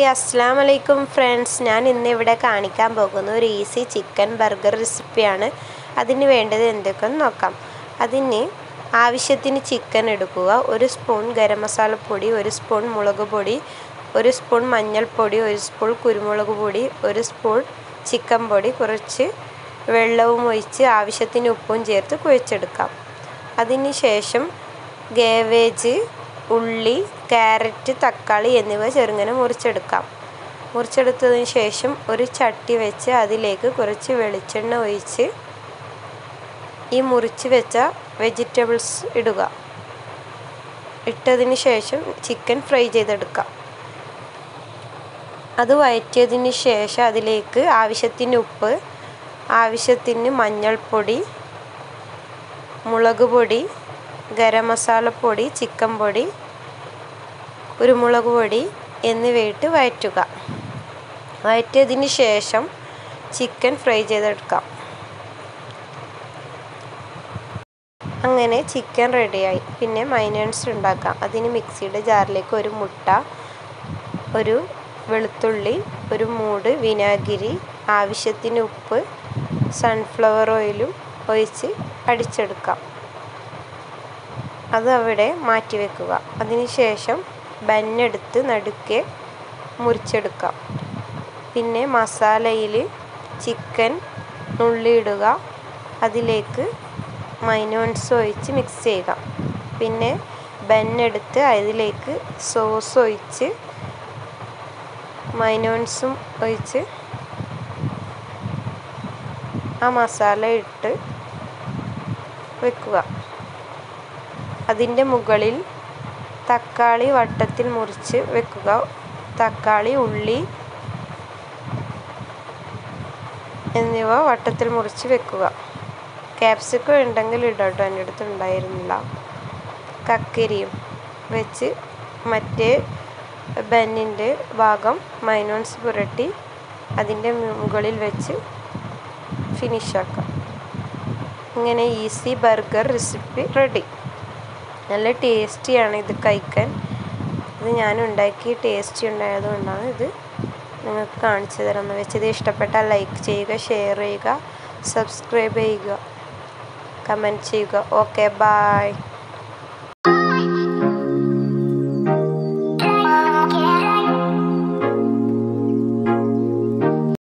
hi അസ്സാം വലൈക്കും friends ഞാൻ ഇന്ന് ഇവിടെ കാണിക്കാൻ പോകുന്ന ഒരു ഈസി ചിക്കൻ ബർഗർ റെസിപ്പിയാണ് അതിന് വേണ്ടത് എന്തൊക്കെയെന്ന് നോക്കാം അതിന് ആവശ്യത്തിന് ചിക്കൻ എടുക്കുക ഒരു സ്പൂൺ ഗരം മസാലപ്പൊടി ഒരു സ്പൂൺ മുളക് പൊടി ഒരു സ്പൂൺ മഞ്ഞൾപ്പൊടി ഒരു സ്പൂൺ കുരുമുളക് പൊടി ഒരു സ്പൂൺ ചിക്കൻ പൊടി കുറച്ച് വെള്ളവും ഒഴിച്ച് ആവശ്യത്തിന് ഉപ്പും ചേർത്ത് കുഴച്ചെടുക്കാം അതിന് ശേഷം ഗേവേജ് ഉള്ളി ക്യാരറ്റ് തക്കാളി എന്നിവ ചെറുങ്ങനെ മുറിച്ചെടുക്കാം മുറിച്ചെടുത്തതിന് ശേഷം ഒരു ചട്ടി വെച്ച് അതിലേക്ക് കുറച്ച് വെളിച്ചെണ്ണ ഒഴിച്ച് ഈ മുറിച്ച് വെച്ച വെജിറ്റബിൾസ് ഇടുക ഇട്ടതിന് ശേഷം ചിക്കൻ ഫ്രൈ ചെയ്തെടുക്കാം അത് വഴറ്റിയതിന് ശേഷം അതിലേക്ക് ആവശ്യത്തിന് ഉപ്പ് ആവശ്യത്തിന് മഞ്ഞൾപ്പൊടി മുളക് പൊടി ഗരം മസാലപ്പൊടി ചിക്കൻ പൊടി കുരുമുളക് പൊടി എന്നിവയിട്ട് വഴറ്റുക വഴറ്റിയതിന് ശേഷം ചിക്കൻ ഫ്രൈ ചെയ്തെടുക്കാം അങ്ങനെ ചിക്കൻ റെഡിയായി പിന്നെ മൈനേൺസ് ഉണ്ടാക്കാം അതിന് മിക്സിയുടെ ജാറിലേക്ക് ഒരു മുട്ട ഒരു വെളുത്തുള്ളി ഒരു മൂട് വിനാഗിരി ആവശ്യത്തിന് ഉപ്പ് സൺഫ്ലവർ ഓയിലും ഒഴിച്ച് അടിച്ചെടുക്കാം അത് അവിടെ മാറ്റി വെക്കുക അതിനുശേഷം ബന്നെടുത്ത് നടുക്കെ മുറിച്ചെടുക്കാം പിന്നെ മസാലയിൽ ചിക്കൻ നുള്ളിയിടുക അതിലേക്ക് മൈനോൺസ് ഒഴിച്ച് മിക്സ് ചെയ്യുക പിന്നെ ബന്നെടുത്ത് അതിലേക്ക് സോസ് ഒഴിച്ച് മൈനോൺസും ഒഴിച്ച് ആ മസാല ഇട്ട് വെക്കുക അതിൻ്റെ മുകളിൽ തക്കാളി വട്ടത്തിൽ മുറിച്ച് വെക്കുക തക്കാളി ഉള്ളി എന്നിവ വട്ടത്തിൽ മുറിച്ച് വെക്കുക ക്യാപ്സിക്കം ഉണ്ടെങ്കിൽ ഇടട്ടോ എൻ്റെ അടുത്ത് ഉണ്ടായിരുന്നില്ല കക്കരിയും വെച്ച് മറ്റേ ബന്നിൻ്റെ ഭാഗം മൈനോൺസ് പുരട്ടി അതിൻ്റെ മുകളിൽ വെച്ച് ഫിനിഷാക്കാം ഇങ്ങനെ ഈസി ബർഗർ റെസിപ്പി റെഡി നല്ല ടേസ്റ്റിയാണ് ഇത് കഴിക്കാൻ ഇത് ഞാൻ ഉണ്ടാക്കി ടേസ്റ്റി ഉണ്ടായതുകൊണ്ടാണ് ഇത് നിങ്ങൾക്ക് കാണിച്ചു തരാമെന്ന് വെച്ചത് ഇഷ്ടപ്പെട്ടാൽ ലൈക്ക് ചെയ്യുക ഷെയർ ചെയ്യുക സബ്സ്ക്രൈബ് ചെയ്യുക കമൻറ്റ് ചെയ്യുക ഓക്കെ ബായ്